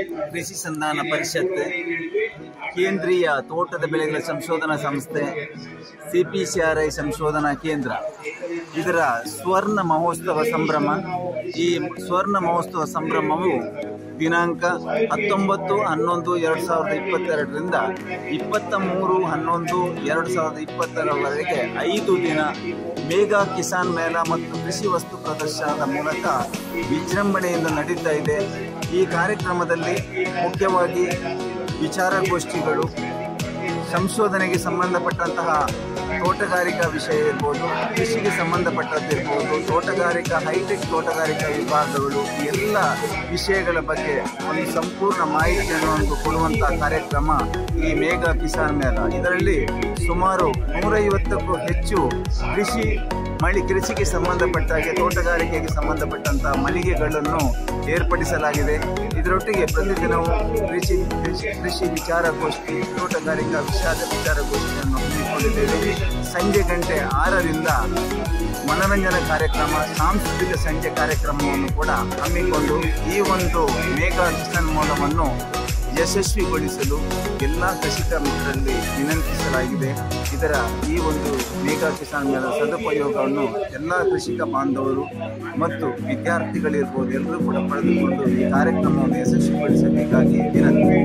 ಕೃಷಿ ಸಂಧಾನ ಪರಿಷತ್ ಕೇಂದ್ರೀಯ ತೋಟದ ಬೆಳೆಗಳ ಸಂಶೋಧನಾ ಸಂಸ್ಥೆ ಸಿಪಿಸಿಆರ್ಐ ಸಂಶೋಧನಾ ಕೇಂದ್ರ ಇದರ ಸ್ವರ್ಣ ಮಹೋತ್ಸವ ಸಂಭ್ರಮ ಈ ಸ್ವರ್ಣ ಮಹೋತ್ಸವ ಸಂಭ್ರಮವು ದಿನಾಂಕ ಹತ್ತೊಂಬತ್ತು ಹನ್ನೊಂದು ಎರಡು ಸಾವಿರದ ಇಪ್ಪತ್ತೆರಡರಿಂದ ಇಪ್ಪತ್ತ ಮೂರು ಹನ್ನೊಂದು ಎರಡು ಸಾವಿರದ ಇಪ್ಪತ್ತರವರೆಗೆ ಐದು ದಿನ ಮೇಘಾ ಕಿಸಾನ್ ಮೇಳ ಮತ್ತು ಕೃಷಿ ವಸ್ತು ಪ್ರದರ್ಶನದ ಮೂಲಕ ವಿಜೃಂಭಣೆಯಿಂದ ನಡೀತಾ ಇದೆ ಈ ಕಾರ್ಯಕ್ರಮದಲ್ಲಿ ಮುಖ್ಯವಾಗಿ ವಿಚಾರಗೋಷ್ಠಿಗಳು ಸಂಶೋಧನೆಗೆ ಸಂಬಂಧಪಟ್ಟಂತಹ ತೋಟಗಾರಿಕಾ ವಿಷಯ ಇರ್ಬೋದು ಕೃಷಿಗೆ ಸಂಬಂಧಪಟ್ಟದ್ದಿರ್ಬೋದು ತೋಟಗಾರಿಕಾ ಹೈಟೆಕ್ ತೋಟಗಾರಿಕಾ ವಿಭಾಗಗಳು ಎಲ್ಲ ವಿಷಯಗಳ ಬಗ್ಗೆ ಒಂದು ಸಂಪೂರ್ಣ ಮಾಹಿತಿಯನ್ನು ಒಂದು ಕೊಡುವಂತಹ ಕಾರ್ಯಕ್ರಮ ಈ ಮೇಘ ಕಿಸಾನ್ ಮೇಳ ಇದರಲ್ಲಿ ಸುಮಾರು ನೂರೈವತ್ತಕ್ಕೂ ಹೆಚ್ಚು ಕೃಷಿ ಮಳಿ ಕೃಷಿಗೆ ಸಂಬಂಧಪಟ್ಟ ಹಾಗೆ ತೋಟಗಾರಿಕೆಗೆ ಸಂಬಂಧಪಟ್ಟಂತಹ ಮಳಿಗೆಗಳನ್ನು ಏರ್ಪಡಿಸಲಾಗಿದೆ ಇದರೊಟ್ಟಿಗೆ ಪ್ರತಿದಿನವೂ ಕೃಷಿ ಕೃಷಿ ಕೃಷಿ ವಿಚಾರಗೋಷ್ಠಿ ತೋಟಗಾರಿಕಾ ವಿಷಾದ ವಿಚಾರಗೋಷ್ಠಿಯನ್ನು ಹಮ್ಮಿಕೊಂಡಿದ್ದೇವೆ ಸಂಜೆ ಗಂಟೆ ಆರರಿಂದ ಮನರಂಜನಾ ಕಾರ್ಯಕ್ರಮ ಸಾಂಸ್ಕೃತಿಕ ಸಂಜೆ ಕಾರ್ಯಕ್ರಮವನ್ನು ಕೂಡ ಹಮ್ಮಿಕೊಂಡು ಈ ಒಂದು ಮೇಘಾ ಕಿಸಾನ್ ಮೂಲವನ್ನು ಯಶಸ್ವಿಗೊಳಿಸಲು ಎಲ್ಲ ಕೃಷಿಕ ಮಿತ್ರರಲ್ಲಿ ವಿನಂತಿಸಲಾಗಿದೆ ಇದರ ಈ ಒಂದು ಮೇಘಾ ಕಿಸಾನ್ ಮೇಳ ಸದುಪಯೋಗವನ್ನು ಎಲ್ಲ ಕೃಷಿಕ ಬಾಂಧವರು ಮತ್ತು ವಿದ್ಯಾರ್ಥಿಗಳಿರ್ಬೋದು ಎಲ್ಲರೂ ಕೂಡ ಪಡೆದುಕೊಂಡು ಈ ಕಾರ್ಯಕ್ರಮವನ್ನು ಯಶಸ್ವಿಗೊಳಿಸಬೇಕಾಗಿ ವಿನಂತಿ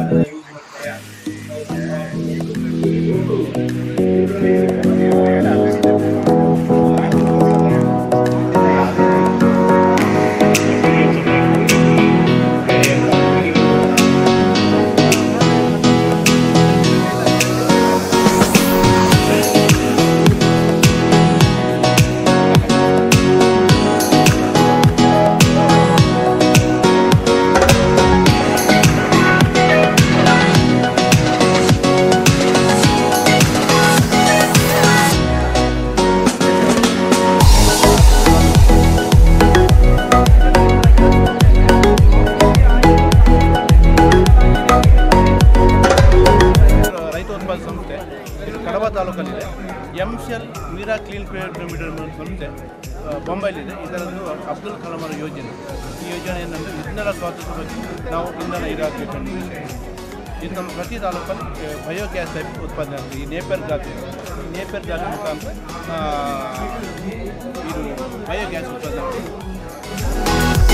ರೈತ ಉತ್ಪಾದಕ ಸಂಸ್ಥೆ ಇದು ಕಡಬ ತಾಲೂಕಲ್ಲಿದೆ M shell Meera clean prayer limited ಅನ್ನೋ ಸಂಸ್ಥೆ ಆ, ಬೊಂಬೈಲಿದೆ ಇದರದ್ದು ಅಬ್ದುಲ್ ಕಲಾಂ ಅವರ ಯೋಜನೆ ಈ ಯೋಜನೆ ಏನಂದರೆ ಇಂಧನ ಸ್ವಾತಂತ್ರ್ಯ ಬಗ್ಗೆ ನಾವು ಇಂಧನ ಇದಾಗಬೇಕಂತ ಇದು ನಮ್ಮ ಪ್ರತಿ ತಾಲೂಕಲ್ಲಿ ಆ, ಬಯೋಗ್ಯಾಸ್ ಟೈಪ್ ಉತ್ಪಾದನೆ ಆಗ್ತದೆ ಈ ನೇಪರ್ ಗಾದಿ ಈ ನೇಪರ್ ಗಾದಿ ಮುಖಾಂತರ ಆ, ಇದು ಬಯೋಗ್ಯಾಸ್ ಉತ್ಪಾದನೆ ಆಗ್ತದೆ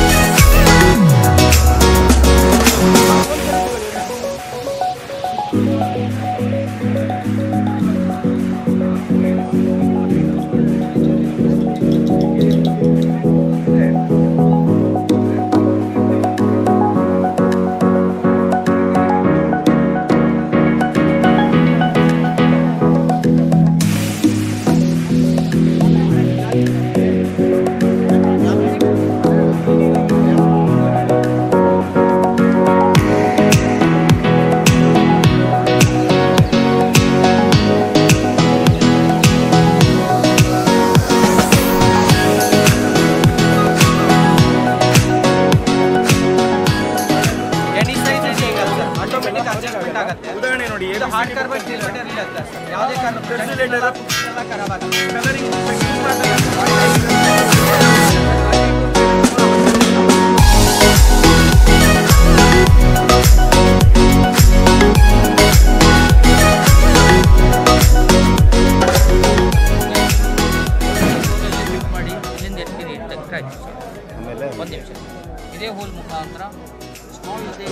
ಎನಿ ಸೈಜ್ ಆಟೋಮೆಟಿಕ್ ಅಡ್ಜಸ್ಟ್ಮೆಂಟ್ ಆಗುತ್ತೆ ಉದಾಹರಣೆ ನೋಡಿ ಇದು ಹಾರ್ಡ್ ಕಾರ್ಬನ್ ಸ್ಟೀಲ್ ಮೆಟೀರಿಯಲ್ ಇರುತ್ತೆ ಸರ್ ಯಾವುದೇ ಕಾರಣ ಎಲ್ಲ ಖರಾಬ್ ಆಗುತ್ತೆ ಫಿಟ್ ಮಾಡಿ ಇಲ್ಲಿಂದ ಎತ್ತೀನಿ ತಕ್ಕ ಒಂದು ನಿಮಿಷ ಇದೇ ಹೋಲ್ ಮುಖಾಂತರ ಸ್ಮಾಲ್ ಇದೆ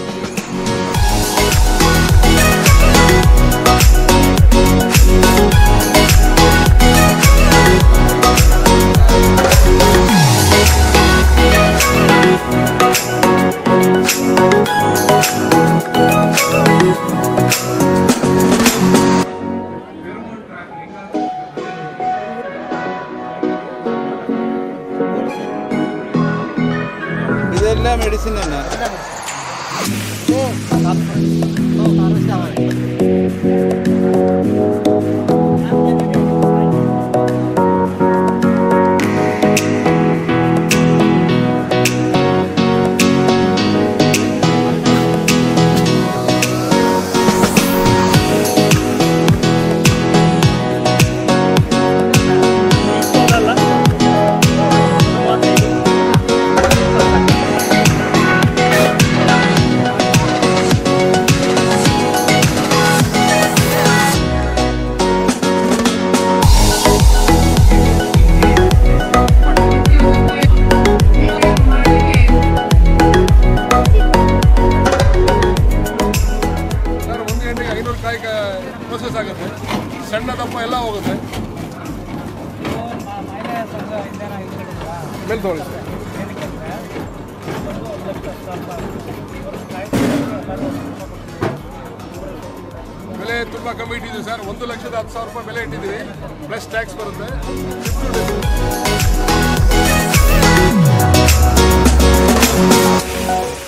ಇದೆಲ್ಲ ಮೆಡಿಸಿನ್ ¡Vamos! ಎಷ್ಟಾಗುತ್ತೆ ಮೇಲೆ ತಗೊಳ್ಳಿ ಸರ್ ಬೆಲೆ ತುಂಬ ಕಮ್ಮಿ ಇಟ್ಟಿದ್ದೀವಿ ಸರ್ ಒಂದು ಲಕ್ಷದ ಹತ್ತು ಸಾವಿರ ರೂಪಾಯಿ ಬೆಲೆ ಇಟ್ಟಿದ್ದೀವಿ ಪ್ಲಸ್ ಟ್ಯಾಕ್ಸ್ ಬರುತ್ತೆ